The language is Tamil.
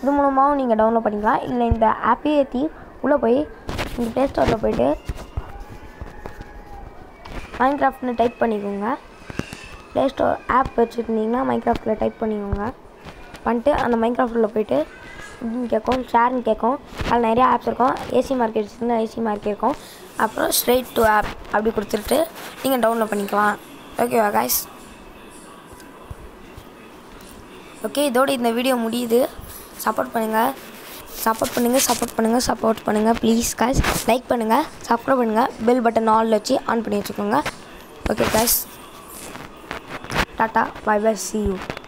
இது மூலமாகவும் நீங்கள் டவுன்லோட் பண்ணிக்கலாம் இல்லை இந்த ஆப்பே ஏற்றி உள்ளே போய் இந்த ப்ளே ஸ்டோரில் போயிட்டு மைன்கிராஃப்ட்னு டைப் பண்ணிக்கோங்க ப்ளே ஸ்டோர் ஆப் வச்சுருந்தீங்கன்னா மைன்கிராஃப்டில் டைப் பண்ணிக்கோங்க பண்ணிட்டு அந்த மைன்கிராஃப்டில் போயிட்டு இப்படின்னு கேட்கும் ஷேர்னு கேட்கும் அதில் நிறைய ஆப்ஸ் இருக்கும் ஏசி மார்க்கெட் இருந்தால் ஏசி மார்க்கெட் இருக்கும் அப்புறம் ஸ்ட்ரெயிட் டு ஆப் அப்படி கொடுத்துட்டு நீங்கள் டவுன்லோட் பண்ணிக்கலாம் ஓகேவா காய்ஸ் ஓகே இதோட இந்த வீடியோ முடியுது சப்போர்ட் பண்ணுங்கள் சப்போர்ட் பண்ணுங்கள் சப்போர்ட் பண்ணுங்கள் சப்போர்ட் பண்ணுங்கள் ப்ளீஸ் காய்ஸ் லைக் பண்ணுங்கள் சப்ஸ்கிரைப் பண்ணுங்கள் பெல் பட்டன் ஆல் வச்சு ஆன் பண்ணி வச்சுக்கோங்க okay guys tata bye bye see you